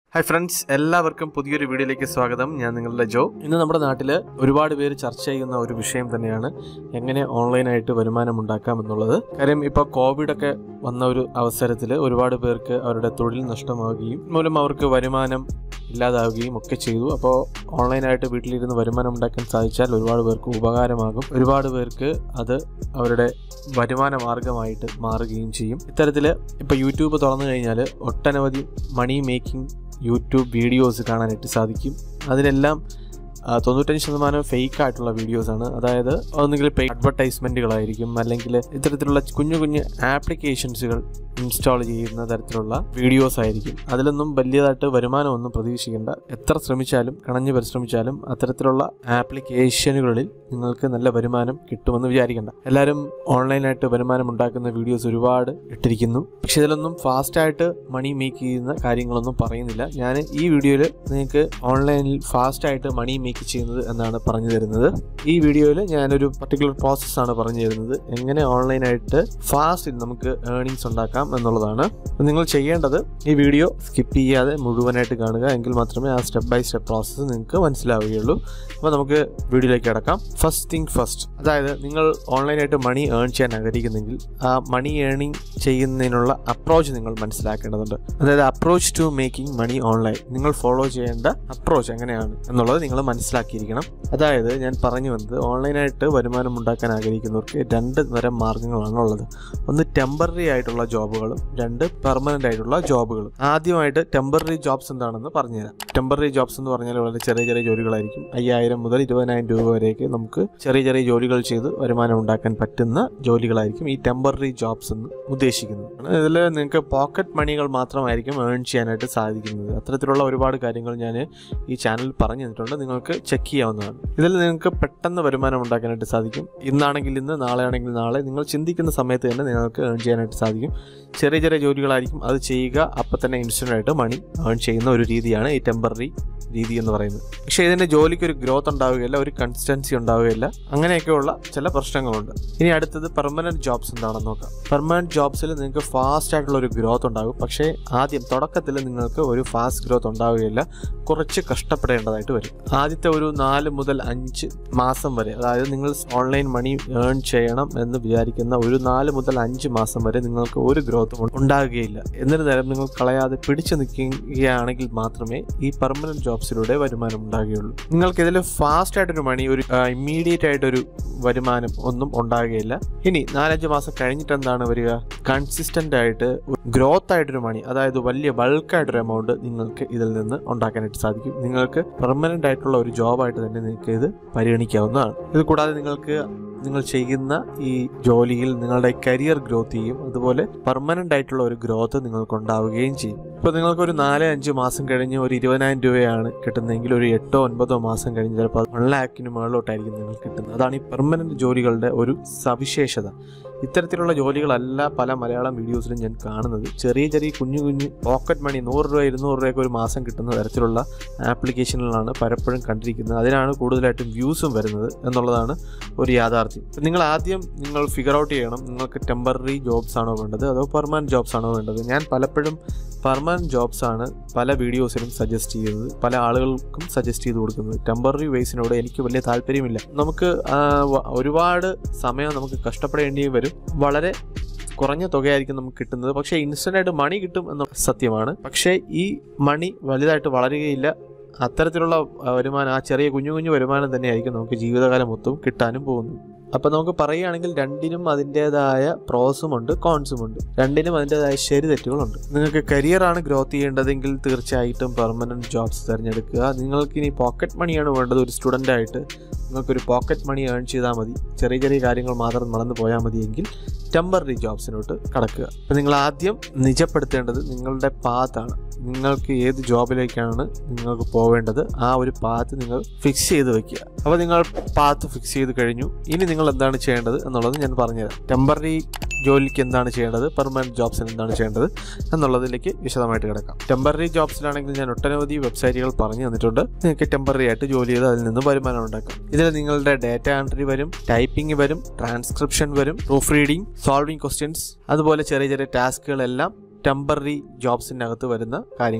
hi friends എല്ലാവർക്കും പുതിയൊരു വീഡിയോയിലേക്ക് സ്വാഗതം ഞാൻ നിങ്ങളുടെ ജോ ഇന്ന് നമ്മുടെ നാട്ടിൽ ഒരുപാട് പേര് ചർച്ച ചെയ്യുന്ന ഒരു വിഷയം തന്നെയാണ് എങ്ങനെ ഓൺലൈനായിട്ട് വരുമാനം ഉണ്ടാക്കാം എന്നുള്ളത് കാര്യം ഇപ്പോൾ കോവിഡ് ഒക്കെ വന്ന ഒരു അവസരത്തിൽ ഒരുപാട് പേർക്ക് അവരുടെ തൊഴിൽ നഷ്ടമാവുകയും മൂലം അവർക്ക് വരുമാനം ഇല്ലാതാവുകയും ഒക്കെ ചെയ്തു അപ്പോൾ ഓൺലൈനായിട്ട് വീട്ടിലിരുന്ന് വരുമാനം ഉണ്ടാക്കാൻ സാധിച്ചാൽ ഒരുപാട് പേർക്ക് ഉപകാരമാകും ഒരുപാട് പേർക്ക് അത് അവരുടെ വരുമാന മാർഗമായിട്ട് മാറുകയും ചെയ്യും ഇത്തരത്തിൽ ഇപ്പോൾ യൂട്യൂബ് തുറന്നു കഴിഞ്ഞാൽ ഒട്ടനവധി മണി മേക്കിംഗ് യൂട്യൂബ് വീഡിയോസ് കാണാനായിട്ട് സാധിക്കും അതിലെല്ലാം ആ, തൊണ്ണൂറ്റഞ്ച് ശതമാനം ഫേക്ക് ആയിട്ടുള്ള വീഡിയോസാണ് അതായത് ഒന്നുകിൽ അഡ്വർടൈസ്മെൻറ്റുകളായിരിക്കും അല്ലെങ്കിൽ ഇത്തരത്തിലുള്ള കുഞ്ഞു കുഞ്ഞു ആപ്ലിക്കേഷൻസുകൾ ഇൻസ്റ്റാൾ ചെയ്യുന്ന തരത്തിലുള്ള വീഡിയോസ് ആയിരിക്കും അതിലൊന്നും വലിയതായിട്ട് വരുമാനമൊന്നും പ്രതീക്ഷിക്കേണ്ട എത്ര ശ്രമിച്ചാലും കണഞ്ഞ് പരിശ്രമിച്ചാലും അത്തരത്തിലുള്ള ആപ്ലിക്കേഷനുകളിൽ നിങ്ങൾക്ക് നല്ല വരുമാനം കിട്ടുമെന്ന് വിചാരിക്കേണ്ട എല്ലാവരും ഓൺലൈനായിട്ട് വരുമാനം ഉണ്ടാക്കുന്ന വീഡിയോസ് ഒരുപാട് ഇട്ടിരിക്കുന്നു പക്ഷെ ഇതിലൊന്നും ഫാസ്റ്റായിട്ട് മണി മേക്ക് ചെയ്യുന്ന കാര്യങ്ങളൊന്നും പറയുന്നില്ല ഞാൻ ഈ വീഡിയോയിൽ നിങ്ങൾക്ക് ഓൺലൈനിൽ ഫാസ്റ്റായിട്ട് മണി മേക്ക് ചെയ്യുന്നത് എന്നാണ് പറഞ്ഞു തരുന്നത് ഈ വീഡിയോയിൽ ഞാനൊരു പർട്ടിക്കുലർ പ്രോസസ്സാണ് പറഞ്ഞു തരുന്നത് എങ്ങനെ ഓൺലൈനായിട്ട് ഫാസ്റ്റിൽ നമുക്ക് ഏർണിങ്സ് ഉണ്ടാക്കാം എന്നുള്ളതാണ് അപ്പോൾ നിങ്ങൾ ചെയ്യേണ്ടത് ഈ വീഡിയോ സ്കിപ്പ് ചെയ്യാതെ മുഴുവനായിട്ട് കാണുക എങ്കിൽ മാത്രമേ ആ സ്റ്റെപ്പ് ബൈ സ്റ്റെപ്പ് പ്രോസസ്സ് നിങ്ങൾക്ക് മനസ്സിലാവുകയുള്ളൂ അപ്പോൾ നമുക്ക് വീഡിയോയിലേക്ക് കിടക്കാം ഫസ്റ്റ് തിങ് ഫസ്റ്റ് അതായത് നിങ്ങൾ ഓൺലൈനായിട്ട് മണി ഏൺ ചെയ്യാൻ ആഗ്രഹിക്കുന്നെങ്കിൽ ആ മണി ഏണിംഗ് ചെയ്യുന്നതിനുള്ള അപ്രോച്ച് നിങ്ങൾ മനസ്സിലാക്കേണ്ടതുണ്ട് അതായത് approach to making money online നിങ്ങൾ ഫോളോ ചെയ്യേണ്ട അപ്രോച്ച് എങ്ങനെയാണ് എന്നുള്ളത് നിങ്ങൾ മനസ്സിലാക്കിയിരിക്കണം അതായത് ഞാൻ പറഞ്ഞു വന്നത് ഓൺലൈനായിട്ട് വരുമാനം ഉണ്ടാക്കാൻ ആഗ്രഹിക്കുന്നവർക്ക് രണ്ട് തരം മാർഗ്ഗങ്ങളാണ് ഉള്ളത് ഒന്ന് ടെമ്പററി ആയിട്ടുള്ള ജോബുകളും രണ്ട് പെർമനൻ്റ് ആയിട്ടുള്ള ജോബുകളും ആദ്യമായിട്ട് ടെമ്പററി ജോബ്സ് എന്താണെന്ന് പറഞ്ഞുതരാം ടെമ്പററി ജോബ്സ് എന്ന് പറഞ്ഞാൽ വളരെ ചെറിയ ചെറിയ ജോലികളായിരിക്കും അയ്യായിരം മുതൽ ഇരുപതിനായിരം രൂപ വരെയൊക്കെ നമുക്ക് ചെറിയ ചെറിയ ജോലികൾ ചെയ്ത് വരുമാനം ഉണ്ടാക്കാൻ പറ്റുന്ന ജോലികളായിരിക്കും ഈ ടെമ്പററി ജോബ്സ് എന്ന് ഉദ്ദേശിക്കുന്നത് ഇതിൽ നിങ്ങൾക്ക് പോക്കറ്റ് മണികൾ മാത്രമായിരിക്കും ഏൺ ചെയ്യാനായിട്ട് സാധിക്കുന്നത് അത്തരത്തിലുള്ള ഒരുപാട് കാര്യങ്ങൾ ഞാൻ ഈ ചാനലിൽ പറഞ്ഞു തന്നിട്ടുണ്ട് നിങ്ങൾക്ക് ചെക്ക് ചെയ്യാവുന്നതാണ് ഇതിൽ നിങ്ങൾക്ക് പെട്ടെന്ന് വരുമാനം ഉണ്ടാക്കാനായിട്ട് സാധിക്കും ഇന്നാണെങ്കിൽ ഇന്ന് നാളെ ആണെങ്കിൽ നാളെ നിങ്ങൾ ചിന്തിക്കുന്ന സമയത്ത് തന്നെ നിങ്ങൾക്ക് ഏൺ ചെയ്യാനായിട്ട് സാധിക്കും ചെറിയ ചെറിയ ജോലികളായിരിക്കും അത് ചെയ്യുക അപ്പം തന്നെ ഇൻസ്റ്റൻ്റ് ആയിട്ട് മണി ഏൺ ചെയ്യുന്ന ഒരു രീതിയാണ് ഈ ടെമ്പററി രീതി എന്ന് പറയുന്നത് പക്ഷേ ഇതിൻ്റെ ജോലിക്ക് ഒരു ഗ്രോത്ത് ഉണ്ടാവുകയില്ല ഒരു കൺസിസ്റ്റൻസി ഉണ്ടാവുകയില്ല അങ്ങനെയൊക്കെയുള്ള ചില പ്രശ്നങ്ങളുണ്ട് ഇനി അടുത്തത് പെർമനൻറ്റ് ജോബ്സ് എന്താണെന്ന് നോക്കാം പെർമനൻറ്റ് ജോബ്സിൽ നിങ്ങൾക്ക് ഫാസ്റ്റ് ആയിട്ടുള്ള ഒരു ഗ്രോത്ത് ഉണ്ടാകും പക്ഷേ ആദ്യം തുടക്കത്തിൽ നിങ്ങൾക്ക് ഒരു ഫാസ്റ്റ് ഗ്രോത്ത് ഉണ്ടാവുകയില്ല കുറച്ച് കഷ്ടപ്പെടേണ്ടതായിട്ട് വരും ആദ്യത്തെ ഒരു നാല് മുതൽ അഞ്ച് മാസം വരെ അതായത് നിങ്ങൾ ഓൺലൈൻ മണി ഏൺ ചെയ്യണം എന്ന് വിചാരിക്കുന്ന ഒരു നാല് മുതൽ അഞ്ച് മാസം വരെ നിങ്ങൾക്ക് ഒരു ഗ്രോത്തും ഉണ്ടാകുകയില്ല എന്നിട്ട് നേരം നിങ്ങൾ കളയാതെ പിടിച്ചു നിൽക്കുകയാണെങ്കിൽ മാത്രമേ ഈ പെർമനന്റ് ജോബ്സിലൂടെ വരുമാനം ഉണ്ടാകുകയുള്ളൂ നിങ്ങൾക്ക് ഇതിൽ ഫാസ്റ്റ് ആയിട്ടൊരു മണി ഒരു ഇമ്മീഡിയറ്റ് ആയിട്ടൊരു വരുമാനം ഒന്നും ഉണ്ടാകുകയില്ല ഇനി നാലഞ്ച് മാസം കഴിഞ്ഞിട്ട് എന്താണ് വരിക കൺസിസ്റ്റന്റ് ആയിട്ട് ഗ്രോത്ത് ആയിട്ടൊരു മണി അതായത് വലിയ ബൾക്കായിട്ടൊരു എമൗണ്ട് നിങ്ങൾക്ക് ഇതിൽ നിന്ന് ഉണ്ടാക്കാനായിട്ട് സാധിക്കും നിങ്ങൾക്ക് പെർമനന്റ് ആയിട്ടുള്ള ഒരു ജോബായിട്ട് തന്നെ നിങ്ങൾക്ക് ഇത് പരിഗണിക്കാവുന്നതാണ് ഇത് കൂടാതെ നിങ്ങൾക്ക് നിങ്ങൾ ചെയ്യുന്ന ഈ ജോലിയിൽ നിങ്ങളുടെ കരിയർ ഗ്രോത്ത് ചെയ്യും അതുപോലെ പെർമനന്റ് ആയിട്ടുള്ള ഒരു ഗ്രോത്ത് നിങ്ങൾക്ക് ഉണ്ടാവുകയും ചെയ്യും ഇപ്പോൾ നിങ്ങൾക്ക് ഒരു നാല് അഞ്ച് മാസം കഴിഞ്ഞ് ഒരു ഇരുപതിനായിരം രൂപയാണ് കിട്ടുന്നതെങ്കിൽ ഒരു എട്ടോ ഒൻപതോ മാസം കഴിഞ്ഞ് ചിലപ്പോൾ വൺ ലാക്കിന് മുകളിലോട്ടായിരിക്കും നിങ്ങൾക്ക് കിട്ടുന്നത് അതാണ് ഈ പെർമനന്റ് ജോലികളുടെ ഒരു സവിശേഷത ഇത്തരത്തിലുള്ള ജോലികളല്ല പല മലയാളം വീഡിയോസിലും ഞാൻ കാണുന്നത് ചെറിയ ചെറിയ കുഞ്ഞു കുഞ്ഞു പോക്കറ്റ് മണി നൂറ് രൂപ ഇരുന്നൂറ് രൂപയൊക്കെ ഒരു മാസം കിട്ടുന്ന തരത്തിലുള്ള ആപ്ലിക്കേഷനുകളാണ് പലപ്പോഴും കണ്ടിരിക്കുന്നത് അതിനാണ് കൂടുതലായിട്ടും വ്യൂസും വരുന്നത് എന്നുള്ളതാണ് ഒരു യാഥാർത്ഥ്യം ഇപ്പം നിങ്ങൾ ആദ്യം നിങ്ങൾ ഫിഗർ ഔട്ട് ചെയ്യണം നിങ്ങൾക്ക് ടെമ്പററി ജോബ്സ് ആണോ വേണ്ടത് അതോ പെർമനൻറ്റ് ജോബ്സ് ആണോ വേണ്ടത് ഞാൻ പലപ്പോഴും പെർമനൻറ്റ് ജോബ്സ് ആണ് പല വീഡിയോസിലും സജസ്റ്റ് ചെയ്യുന്നത് പല ആളുകൾക്കും സജസ്റ്റ് ചെയ്ത് കൊടുക്കുന്നത് ടെമ്പററി വേസിനോട് എനിക്ക് വലിയ താല്പര്യമില്ല നമുക്ക് ആ, വ- ഒരുപാട് സമയം നമുക്ക് കഷ്ടപ്പെടേണ്ടി വരും വളരെ കുറഞ്ഞ തുകയായിരിക്കും നമുക്ക് കിട്ടുന്നത് പക്ഷേ ഇൻസ്റ്റന്റ് ആയിട്ട് മണി കിട്ടും എന്ന സത്യമാണ് പക്ഷേ ഈ മണി വലുതായിട്ട് വളരുകയില്ല അത്തരത്തിലുള്ള ആ, വരുമാനം ആ ചെറിയ കുഞ്ഞു കുഞ്ഞു വരുമാനം തന്നെയായിരിക്കും നമുക്ക് ജീവിതകാലം മൊത്തം കിട്ടാനും പോകുന്നത് അപ്പം നമുക്ക് പറയുകയാണെങ്കിൽ രണ്ടിനും അതിൻ്റെതായ പ്രോസും ഉണ്ട് കോൺസും ഉണ്ട് രണ്ടിനും അതിൻ്റെതായ ശരി തെറ്റുകളുണ്ട് നിങ്ങൾക്ക് കരിയറാണ് ഗ്രോത്ത് ചെയ്യേണ്ടതെങ്കിൽ തീർച്ചയായിട്ടും പെർമനൻറ്റ് ജോബ്സ് തിരഞ്ഞെടുക്കുക നിങ്ങൾക്ക് ഇനി പോക്കറ്റ് മണിയാണ് വേണ്ടത് ഒരു സ്റ്റുഡൻ്റ് ആയിട്ട് നിങ്ങൾക്കൊരു പോക്കറ്റ് മണി ഏൺ ചെയ്താൽ മതി ചെറിയ ചെറിയ കാര്യങ്ങൾ മാത്രം നടന്നു പോയാൽ മതിയെങ്കിൽ ടെമ്പററി ജോബ്സിനോട്ട് കടക്കുക അപ്പം നിങ്ങൾ ആദ്യം നിജപ്പെടുത്തേണ്ടത് നിങ്ങളുടെ പാത്താണ് നിങ്ങൾക്ക് ഏത് ജോബിലേക്കാണ് നിങ്ങൾക്ക് പോവേണ്ടത് ആ ഒരു പാത്ത് നിങ്ങൾ ഫിക്സ് ചെയ്ത് വെക്കുക അപ്പോൾ നിങ്ങൾ പാത്ത് ഫിക്സ് ചെയ്ത് കഴിഞ്ഞു ഇനി നിങ്ങൾ എന്താണ് ചെയ്യേണ്ടത് എന്നുള്ളത് ഞാൻ പറഞ്ഞുതരാം ടെമ്പററി ജോലിക്ക് എന്താണ് ചെയ്യേണ്ടത് പെർമനൻറ്റ് ജോബ്സിന് എന്താണ് ചെയ്യേണ്ടത് എന്നുള്ളതിലേക്ക് വിശദമായിട്ട് കിടക്കാം ടെമ്പററി ജോബ്സിലാണെങ്കിൽ ഞാൻ ഒട്ടനവധി വെബ്സൈറ്റുകൾ പറഞ്ഞു തന്നിട്ടുണ്ട് നിങ്ങൾക്ക് ടെമ്പററി ആയിട്ട് ജോലി ചെയ്ത് അതിൽ നിന്ന് വരുമാനം ഉണ്ടാക്കാം ഇതിൽ നിങ്ങളുടെ ഡാറ്റ എൻട്രി വരും ടൈപ്പിംഗ് വരും ട്രാൻസ്ക്രിപ്ഷൻ വരും പ്രൂഫ് റീഡിംഗ് സോൾവിംഗ് ക്വസ്റ്റ്യൻസ് അതുപോലെ ചെറിയ ചെറിയ ടാസ്കുകളെല്ലാം ടെമ്പററി ജോബ്സിൻ്റെ അകത്ത് വരുന്ന കാര്യങ്ങളാണ്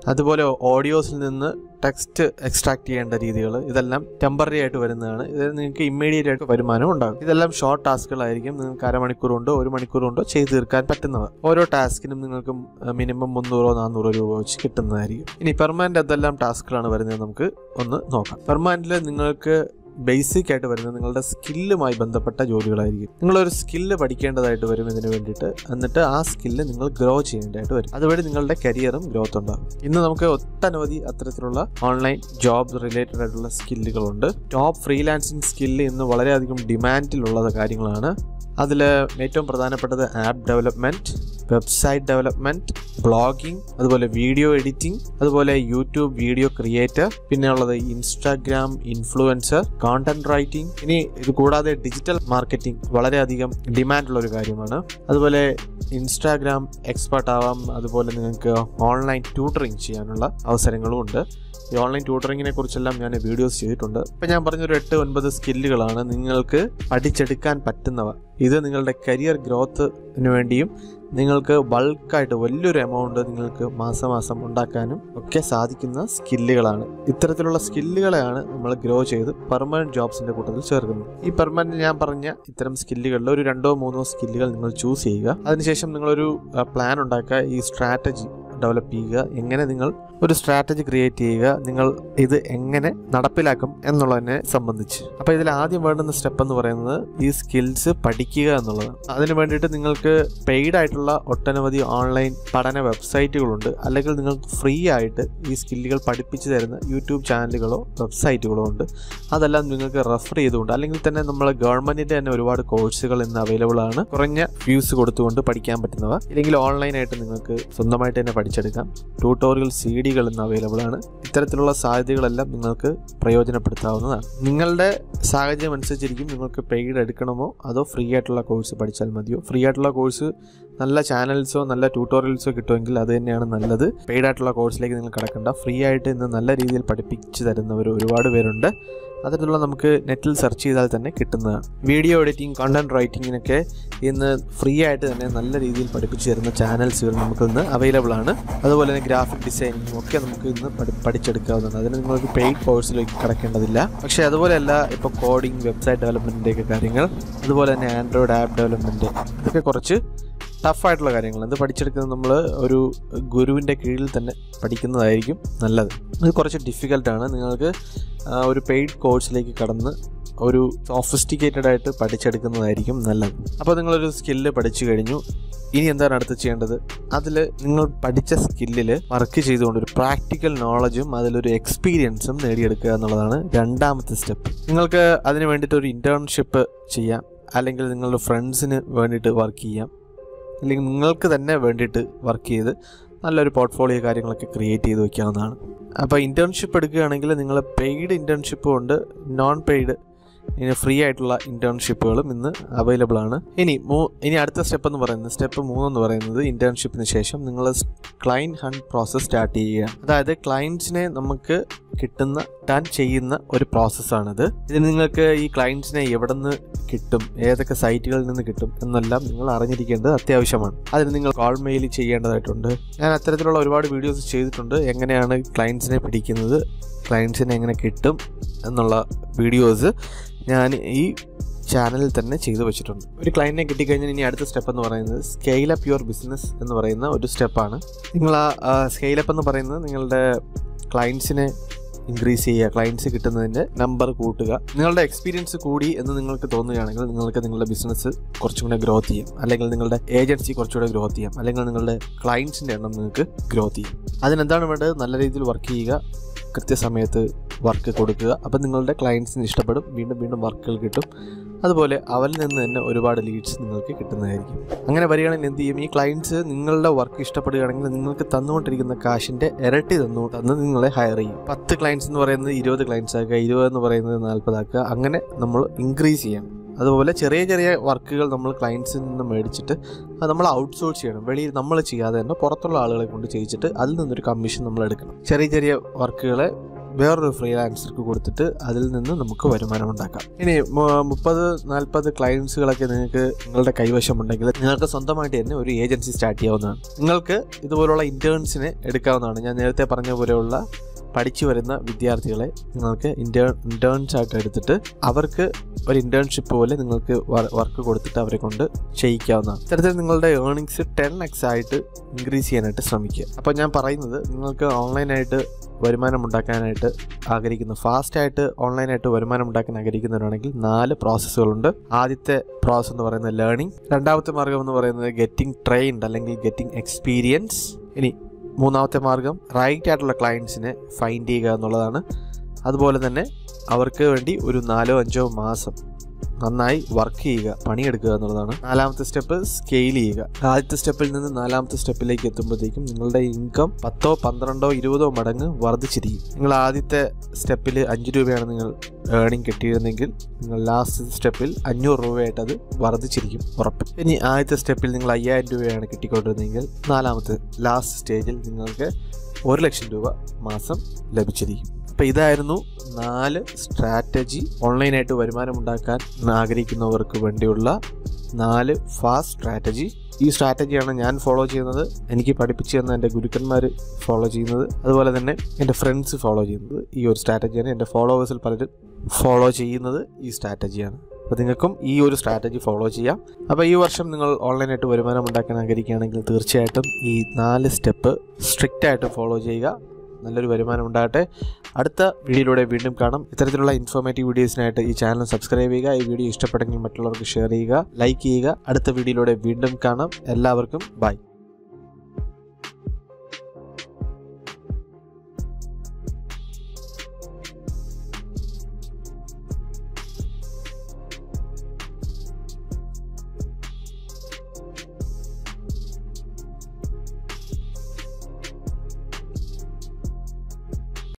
അതുപോലെ ഓഡിയോസിൽ നിന്ന് ടെക്സ്റ്റ് എക്സ്ട്രാക്ട് ചെയ്യേണ്ട രീതികൾ ഇതെല്ലാം ടെമ്പററി ആയിട്ട് വരുന്നതാണ് ഇത് നിങ്ങൾക്ക് ഇമ്മീഡിയറ്റ് ആയിട്ട് വരുമാനം ഉണ്ടാകും ഇതെല്ലാം ഷോർട്ട് ടാസ്കുകളായിരിക്കും നിങ്ങൾക്ക് അരമണിക്കൂർ കൊണ്ടോ ഒരു മണിക്കൂർ കൊണ്ടോ ചെയ്ത് തീർക്കാൻ പറ്റുന്നവ ഓരോ ടാസ്കിനും നിങ്ങൾക്ക് മിനിമം മുന്നൂറോ നാനൂറോ രൂപ വെച്ച് കിട്ടുന്നതായിരിക്കും ഇനി പെർമനന്റ് എന്തെല്ലാം ടാസ്കുകളാണ് വരുന്നത് നമുക്ക് ഒന്ന് നോക്കാം പെർമനന്റിൽ നിങ്ങൾക്ക് ബേസിക് ആയിട്ട് വരുന്നത് നിങ്ങളുടെ സ്കില്ലുമായി ബന്ധപ്പെട്ട ജോലികളായിരിക്കും നിങ്ങളൊരു സ്കില്ല് പഠിക്കേണ്ടതായിട്ട് വരും ഇതിന് വേണ്ടിയിട്ട് എന്നിട്ട് ആ സ്കില്ല് നിങ്ങൾ ഗ്രോ ചെയ്യേണ്ടതായിട്ട് വരും അതുവഴി നിങ്ങളുടെ കരിയറും ഗ്രോത്ത് ഉണ്ടാകും ഇന്ന് നമുക്ക് ഒട്ടനവധി അത്തരത്തിലുള്ള ഓൺലൈൻ ജോബ് റിലേറ്റഡ് ആയിട്ടുള്ള സ്കില്ലുകളുണ്ട് ടോപ്പ് ഫ്രീലാൻസിങ് സ്കില്ല് ഇന്ന് വളരെയധികം ഡിമാൻഡിലുള്ള കാര്യങ്ങളാണ് അതിൽ ഏറ്റവും പ്രധാനപ്പെട്ടത് app development website development blogging അതുപോലെ വീഡിയോ എഡിറ്റിംഗ് അതുപോലെ യൂട്യൂബ് വീഡിയോ ക്രിയേറ്റർ പിന്നെ ഉള്ളത് ഇൻസ്റ്റാഗ്രാം ഇൻഫ്ലുവൻസർ കോണ്ടന്റ് റൈറ്റിംഗ് ഇനി ഇത് കൂടാതെ ഡിജിറ്റൽ മാർക്കറ്റിംഗ് വളരെയധികം ഡിമാൻഡുള്ള ഒരു കാര്യമാണ് അതുപോലെ ഇൻസ്റ്റാഗ്രാം എക്സ്പേർട്ട് ആവാം അതുപോലെ നിങ്ങൾക്ക് ഓൺലൈൻ ട്യൂട്ടറിങ് ചെയ്യാനുള്ള അവസരങ്ങളും ഉണ്ട് ഈ ഓൺലൈൻ ട്യൂട്ടറിങ്ങിനെ കുറിച്ചെല്ലാം ഞാൻ വീഡിയോസ് ചെയ്തിട്ടുണ്ട് ഇപ്പം ഞാൻ പറഞ്ഞൊരു എട്ട് ഒൻപത് സ്കില്ലുകളാണ് നിങ്ങൾക്ക് പഠിച്ചെടുക്കാൻ പറ്റുന്നവ ഇത് നിങ്ങളുടെ കരിയർ ഗ്രോത്തിന് വേണ്ടിയും നിങ്ങൾക്ക് ബൾക്കായിട്ട് വലിയൊരു എമൗണ്ട് നിങ്ങൾക്ക് മാസം മാസം ഉണ്ടാക്കാനും ഒക്കെ സാധിക്കുന്ന സ്കില്ലുകളാണ് ഇത്തരത്തിലുള്ള സ്കില്ലുകളെയാണ് നമ്മൾ ഗ്രോ ചെയ്ത് പെർമനന്റ് ജോബ്സിന്റെ കൂട്ടത്തിൽ ചേർക്കുന്നത് ഈ പെർമനന്റ് ഞാൻ പറഞ്ഞ ഇത്തരം സ്കില്ലുകളിൽ ഒരു രണ്ടോ മൂന്നോ സ്കില്ലുകൾ നിങ്ങൾ ചൂസ് ചെയ്യുക അതിനുശേഷം നിങ്ങളൊരു പ്ലാൻ ഉണ്ടാക്കുക ഈ സ്ട്രാറ്റജി ഡെവലപ്പ് ചെയ്യുക എങ്ങനെ നിങ്ങൾ ഒരു സ്ട്രാറ്റജി ക്രിയേറ്റ് ചെയ്യുക നിങ്ങൾ ഇത് എങ്ങനെ നടപ്പിലാക്കും എന്നുള്ളതിനെ സംബന്ധിച്ച് അപ്പോൾ ഇതിൽ ആദ്യം വേണ്ടുന്ന സ്റ്റെപ്പ് എന്ന് പറയുന്നത് ഈ സ്കിൽസ് പഠിക്കുക എന്നുള്ളതാണ് അതിന് വേണ്ടിയിട്ട് നിങ്ങൾക്ക് പെയ്ഡ് ആയിട്ടുള്ള ഒട്ടനവധി ഓൺലൈൻ പഠന വെബ്സൈറ്റുകളുണ്ട് അല്ലെങ്കിൽ നിങ്ങൾക്ക് ഫ്രീ ആയിട്ട് ഈ സ്കില്ലുകൾ പഠിപ്പിച്ചു തരുന്ന യൂട്യൂബ് ചാനലുകളോ വെബ്സൈറ്റുകളോ ഉണ്ട് അതെല്ലാം നിങ്ങൾക്ക് റെഫർ ചെയ്തുകൊണ്ട് അല്ലെങ്കിൽ തന്നെ നമ്മൾ ഗവൺമെന്റിന്റെ തന്നെ ഒരുപാട് കോഴ്സുകൾ ഇന്ന് അവൈലബിൾ ആണ് കുറഞ്ഞ വ്യൂസ് കൊടുത്തുകൊണ്ട് പഠിക്കാൻ പറ്റുന്നവ ഇല്ലെങ്കിൽ ഓൺലൈനായിട്ട് നിങ്ങൾക്ക് സ്വന്തമായിട്ട് തന്നെ പഠിച്ചെടുക്കാം ട്യൂട്ടോറിയൽ സി ഡികൾ ഇന്ന് അവൈലബിൾ ആണ് ഇത്തരത്തിലുള്ള സാധ്യതകളെല്ലാം നിങ്ങൾക്ക് പ്രയോജനപ്പെടുത്താവുന്നതാണ് നിങ്ങളുടെ സാഹചര്യം അനുസരിച്ചിരിക്കും നിങ്ങൾക്ക് പെയ്ഡ് എടുക്കണമോ അതോ ഫ്രീ ആയിട്ടുള്ള കോഴ്സ് പഠിച്ചാൽ മതിയോ ഫ്രീ ആയിട്ടുള്ള കോഴ്സ് നല്ല ചാനൽസോ നല്ല ട്യൂട്ടോറിയൽസോ കിട്ടുമെങ്കിൽ അത് തന്നെയാണ് നല്ലത് പെയ്ഡ് ആയിട്ടുള്ള കോഴ്സിലേക്ക് നിങ്ങൾ കിടക്കണ്ട ഫ്രീ ആയിട്ട് ഇന്ന് നല്ല രീതിയിൽ പഠിപ്പിച്ച് തരുന്നവർ ഒരുപാട് പേരുണ്ട് അതിനുള്ള നമുക്ക് നെറ്റിൽ സെർച്ച് ചെയ്താൽ തന്നെ കിട്ടുന്നതാണ് വീഡിയോ എഡിറ്റിംഗ് കണ്ടന്റ് റൈറ്റിങ്ങിനൊക്കെ ഇന്ന് ഫ്രീ ആയിട്ട് തന്നെ നല്ല രീതിയിൽ പഠിപ്പിച്ചു തരുന്ന ചാനൽസുകൾ നമുക്ക് ഇന്ന് അവൈലബിൾ ആണ് അതുപോലെ തന്നെ ഗ്രാഫിക് ഡിസൈനിങ്ങും ഒക്കെ നമുക്ക് ഇന്ന് പഠി പഠിച്ചെടുക്കാവുന്നതാണ് അതിന് നിങ്ങൾക്ക് പെയ്ഡ് കോഴ്സിലേക്ക് കിടക്കേണ്ടതില്ല പക്ഷേ അതുപോലെയല്ല ഇപ്പോൾ കോഡിംഗ് വെബ്സൈറ്റ് ഡെവലപ്മെൻറ്റിൻ്റെയൊക്കെ കാര്യങ്ങൾ അതുപോലെ തന്നെ ആൻഡ്രോയിഡ് ആപ്പ് ഡെവലപ്മെൻറ്റ് ഇതൊക്കെ കുറച്ച് ടഫായിട്ടുള്ള കാര്യങ്ങൾ ഇത് പഠിച്ചെടുക്കുന്നത് നമ്മൾ ഒരു ഗുരുവിൻ്റെ കീഴിൽ തന്നെ പഠിക്കുന്നതായിരിക്കും നല്ലത് ഇത് കുറച്ച് ഡിഫിക്കൽട്ടാണ് നിങ്ങൾക്ക് ആ, ഒരു പെയ്ഡ് കോഴ്സിലേക്ക് കടന്ന് ഒരു സോഫിസ്റ്റിക്കേറ്റഡ് ആയിട്ട് പഠിച്ചെടുക്കുന്നതായിരിക്കും നല്ലത് അപ്പോൾ നിങ്ങളൊരു സ്കില്ല് പഠിച്ചു കഴിഞ്ഞു ഇനി എന്താണ് അടുത്ത് ചെയ്യേണ്ടത് അതിൽ നിങ്ങൾ പഠിച്ച സ്കില്ലിൽ വർക്ക് ചെയ്തുകൊണ്ട് ഒരു പ്രാക്ടിക്കൽ നോളജും അതിലൊരു എക്സ്പീരിയൻസും നേടിയെടുക്കുക എന്നുള്ളതാണ് രണ്ടാമത്തെ സ്റ്റെപ്പ് നിങ്ങൾക്ക് അതിന് വേണ്ടിയിട്ട് ഒരു ഇൻറ്റേൺഷിപ്പ് ചെയ്യാം അല്ലെങ്കിൽ നിങ്ങളുടെ ഫ്രണ്ട്സിന് വേണ്ടിയിട്ട് വർക്ക് ചെയ്യാം അല്ലെങ്കിൽ നിങ്ങൾക്ക് തന്നെ വേണ്ടിയിട്ട് വർക്ക് ചെയ്ത് നല്ലൊരു പോർട്ട്ഫോളിയോ കാര്യങ്ങളൊക്കെ ക്രിയേറ്റ് ചെയ്ത് വെക്കാവുന്നതാണ് അപ്പോൾ ഇൻറ്റേൺഷിപ്പ് എടുക്കുകയാണെങ്കിൽ നിങ്ങൾ പെയ്ഡ് ഇൻറ്റേൺഷിപ്പും ഉണ്ട് നോൺ പെയ്ഡ് ഇനി ഫ്രീ ആയിട്ടുള്ള ഇൻറ്റേൺഷിപ്പുകളും ഇന്ന് അവൈലബിൾ ആണ് ഇനി മൂ ഇനി അടുത്ത സ്റ്റെപ്പ് എന്ന് പറയുന്നത് സ്റ്റെപ്പ് മൂന്നെന്ന് പറയുന്നത് ഇൻറ്റേൺഷിപ്പിന് ശേഷം നിങ്ങൾ ക്ലയൻറ്റ് ഹണ്ട് പ്രോസസ്സ് സ്റ്റാർട്ട് ചെയ്യുക അതായത് ക്ലയൻറ്റ്സിനെ നമുക്ക് കിട്ടുന്ന താൻ ചെയ്യുന്ന ഒരു പ്രോസസ്സാണിത് ഇതിന് നിങ്ങൾക്ക് ഈ ക്ലയൻറ്റ്സിനെ എവിടെ നിന്ന് കിട്ടും ഏതൊക്കെ സൈറ്റുകളിൽ നിന്ന് കിട്ടും എന്നെല്ലാം നിങ്ങൾ അറിഞ്ഞിരിക്കേണ്ടത് അത്യാവശ്യമാണ് അതിന് നിങ്ങൾ കോൾ മെയിൽ ചെയ്യേണ്ടതായിട്ടുണ്ട് ഞാൻ അത്തരത്തിലുള്ള ഒരുപാട് വീഡിയോസ് ചെയ്തിട്ടുണ്ട് എങ്ങനെയാണ് ക്ലയൻറ്റ്സിനെ പിടിക്കുന്നത് ക്ലയൻറ്റ്സിനെ എങ്ങനെ കിട്ടും എന്നുള്ള വീഡിയോസ് ഞാൻ ഈ ചാനലിൽ തന്നെ ചെയ്തു വെച്ചിട്ടുണ്ട് ഒരു ക്ലയൻറ്റിനെ കിട്ടിക്കഴിഞ്ഞാൽ ഇനി അടുത്ത സ്റ്റെപ്പ് എന്ന് പറയുന്നത് സ്കെയിൽ അപ്പ് യുവർ ബിസിനസ് എന്ന് പറയുന്ന ഒരു സ്റ്റെപ്പാണ് നിങ്ങൾ ആ സ്കെയിൽ അപ്പ് എന്ന് പറയുന്നത് നിങ്ങളുടെ ക്ലയൻസിനെ ഇൻക്രീസ് ചെയ്യുക ക്ലയൻസ് കിട്ടുന്നതിൻ്റെ നമ്പർ കൂട്ടുക നിങ്ങളുടെ എക്സ്പീരിയൻസ് കൂടി എന്ന് നിങ്ങൾക്ക് തോന്നുകയാണെങ്കിൽ നിങ്ങൾക്ക് നിങ്ങളുടെ ബിസിനസ് കുറച്ചും കൂടെ ഗ്രോത്ത് ചെയ്യാം അല്ലെങ്കിൽ നിങ്ങളുടെ ഏജൻസി കുറച്ചുകൂടെ ഗ്രോത്ത് ചെയ്യാം അല്ലെങ്കിൽ നിങ്ങളുടെ ക്ലയൻസിൻ്റെ എണ്ണം നിങ്ങൾക്ക് ഗ്രോത്ത് ചെയ്യാം അതിനെന്താണ് വേണ്ടത് നല്ല രീതിയിൽ വർക്ക് ചെയ്യുക കൃത്യസമയത്ത് വർക്ക് കൊടുക്കുക അപ്പം നിങ്ങളുടെ ക്ലയൻസിന് ഇഷ്ടപ്പെടും വീണ്ടും വീണ്ടും വർക്കുകൾ കിട്ടും അതുപോലെ അവരിൽ നിന്ന് തന്നെ ഒരുപാട് ലീഡ്സ് നിങ്ങൾക്ക് കിട്ടുന്നതായിരിക്കും അങ്ങനെ വരികയാണെങ്കിൽ എന്ത് ചെയ്യും ഈ ക്ലയൻസ് നിങ്ങളുടെ വർക്ക് ഇഷ്ടപ്പെടുകയാണെങ്കിൽ നിങ്ങൾക്ക് തന്നുകൊണ്ടിരിക്കുന്ന കാശിൻ്റെ ഇരട്ടി തന്നു തന്ന് നിങ്ങളെ ഹയർ ചെയ്യും പത്ത് ക്ലയൻസ് എന്ന് പറയുന്നത് ഇരുപത് ക്ലയൻസ് ആക്കുക ഇരുപത് എന്ന് പറയുന്നത് നാൽപ്പതാക്കുക അങ്ങനെ നമ്മൾ ഇൻക്രീസ് ചെയ്യണം അതുപോലെ ചെറിയ ചെറിയ വർക്കുകൾ നമ്മൾ ക്ലയൻസിൽ നിന്ന് മേടിച്ചിട്ട് അത് നമ്മൾ ഔട്ട്സോഴ്സ് ചെയ്യണം വെളിയിൽ നമ്മൾ ചെയ്യാതെ തന്നെ പുറത്തുള്ള ആളുകളെ കൊണ്ട് ചെയ്യിച്ചിട്ട് അതിൽ നിന്നൊരു കമ്മീഷൻ നമ്മൾ എടുക്കണം ചെറിയ ചെറിയ വർക്കുകളെ വേറൊരു ഫ്രീലാൻസർക്ക് കൊടുത്തിട്ട് അതിൽ നിന്ന് നമുക്ക് വരുമാനം ഉണ്ടാക്കാം ഇനി മു- മുപ്പത് നാൽപ്പത് ക്ലയൻസുകളൊക്കെ നിങ്ങൾക്ക് നിങ്ങളുടെ കൈവശമുണ്ടെങ്കിൽ നിങ്ങൾക്ക് സ്വന്തമായിട്ട് തന്നെ ഒരു ഏജൻസി സ്റ്റാർട്ട് ചെയ്യാവുന്നതാണ് നിങ്ങൾക്ക് ഇതുപോലുള്ള ഇന്റേൺസിനെ എടുക്കാവുന്നതാണ് ഞാൻ നേരത്തെ പറഞ്ഞ പോലെയുള്ള പഠിച്ചു വരുന്ന വിദ്യാർത്ഥികളെ നിങ്ങൾക്ക് ഇന്റേൺ ഇന്റേൺസ് ആയിട്ട് എടുത്തിട്ട് അവർക്ക് ഒരു ഇന്റേൺഷിപ്പ് പോലെ നിങ്ങൾക്ക് വർക്ക് കൊടുത്തിട്ട് അവരെ കൊണ്ട് ചെയ്യിക്കാവുന്നതാണ് ഇത്തരത്തിൽ നിങ്ങളുടെ ഏർണിങ്സ് ടെൻ എക്സ് ആയിട്ട് ഇൻക്രീസ് ചെയ്യാനായിട്ട് ശ്രമിക്കുക അപ്പോൾ ഞാൻ പറയുന്നത് നിങ്ങൾക്ക് ഓൺലൈനായിട്ട് വരുമാനം ഉണ്ടാക്കാനായിട്ട് ആഗ്രഹിക്കുന്നു ഫാസ്റ്റായിട്ട് ഓൺലൈനായിട്ട് വരുമാനം ഉണ്ടാക്കാൻ ആഗ്രഹിക്കുന്നവരാണെങ്കിൽ നാല് പ്രോസസ്സുകളുണ്ട് ആദ്യത്തെ പ്രോസസ്സ് എന്ന് പറയുന്നത് ലേണിംഗ് രണ്ടാമത്തെ മാർഗം എന്ന് പറയുന്നത് ഗെറ്റിംഗ് ട്രെയിൻഡ് അല്ലെങ്കിൽ ഗെറ്റിംഗ് എക്സ്പീരിയൻസ് ഇനി മൂന്നാമത്തെ മാർഗം റൈറ്റ് ആയിട്ടുള്ള ക്ലയൻസിനെ ഫൈൻഡ് ചെയ്യുക എന്നുള്ളതാണ് അതുപോലെ തന്നെ അവർക്ക് വേണ്ടി ഒരു നാലോ അഞ്ചോ മാസം നന്നായി വർക്ക് ചെയ്യുക പണിയെടുക്കുക എന്നുള്ളതാണ് നാലാമത്തെ സ്റ്റെപ്പ് സ്കെയിൽ ചെയ്യുക ആദ്യത്തെ സ്റ്റെപ്പിൽ നിന്ന് നാലാമത്തെ സ്റ്റെപ്പിലേക്ക് എത്തുമ്പോഴത്തേക്കും നിങ്ങളുടെ ഇൻകം പത്തോ പന്ത്രണ്ടോ ഇരുപതോ മടങ്ങ് വർദ്ധിച്ചിരിക്കും നിങ്ങൾ ആദ്യത്തെ സ്റ്റെപ്പിൽ അഞ്ച് രൂപയാണ് നിങ്ങൾ ഏർണിംഗ് കിട്ടിയിരുന്നെങ്കിൽ നിങ്ങൾ ലാസ്റ്റ് സ്റ്റെപ്പിൽ അഞ്ഞൂറ് രൂപയായിട്ട് അത് വർദ്ധിച്ചിരിക്കും ഉറപ്പ് ഇനി ആദ്യത്തെ സ്റ്റെപ്പിൽ നിങ്ങൾ അയ്യായിരം രൂപയാണ് കിട്ടിക്കൊണ്ടിരുന്നെങ്കിൽ നാലാമത്തെ ലാസ്റ്റ് സ്റ്റേജിൽ നിങ്ങൾക്ക് ഒരു ലക്ഷം രൂപ മാസം ലഭിച്ചിരിക്കും അപ്പോൾ ഇതായിരുന്നു നാല് സ്ട്രാറ്റജി ഓൺലൈനായിട്ട് വരുമാനം ഉണ്ടാക്കാൻ ആഗ്രഹിക്കുന്നവർക്ക് വേണ്ടിയുള്ള നാല് ഫാസ്റ്റ് സ്ട്രാറ്റജി ഈ സ്ട്രാറ്റജിയാണ് ഞാൻ ഫോളോ ചെയ്യുന്നത് എനിക്ക് പഠിപ്പിച്ചു തന്ന എൻ്റെ ഗുരുക്കന്മാർ ഫോളോ ചെയ്യുന്നത് അതുപോലെ തന്നെ എൻ്റെ ഫ്രണ്ട്സ് ഫോളോ ചെയ്യുന്നത് ഈ ഒരു സ്ട്രാറ്റജിയാണ് എൻ്റെ ഫോളോവേഴ്സിൽ പലരും ഫോളോ ചെയ്യുന്നത് ഈ സ്ട്രാറ്റജിയാണ് അപ്പോൾ നിങ്ങൾക്കും ഈ ഒരു സ്ട്രാറ്റജി ഫോളോ ചെയ്യാം അപ്പോൾ ഈ വർഷം നിങ്ങൾ ഓൺലൈനായിട്ട് വരുമാനം ഉണ്ടാക്കാൻ ആഗ്രഹിക്കുകയാണെങ്കിൽ തീർച്ചയായിട്ടും ഈ നാല് സ്റ്റെപ്പ് സ്ട്രിക്റ്റ് ആയിട്ട് ഫോളോ ചെയ്യുക നല്ലൊരു വരുമാനം ഉണ്ടാകട്ടെ അടുത്ത വീഡിയോയിലൂടെ വീണ്ടും കാണാം ഇത്തരത്തിലുള്ള ഇൻഫോർമേറ്റീവ് വീഡിയോസിനായിട്ട് ഈ ചാനൽ സബ്സ്ക്രൈബ് ചെയ്യുക ഈ വീഡിയോ ഇഷ്ടപ്പെട്ടെങ്കിൽ മറ്റുള്ളവർക്ക് ഷെയർ ചെയ്യുക ലൈക്ക് ചെയ്യുക അടുത്ത വീഡിയോയിലൂടെ വീണ്ടും കാണാം എല്ലാവർക്കും ബൈ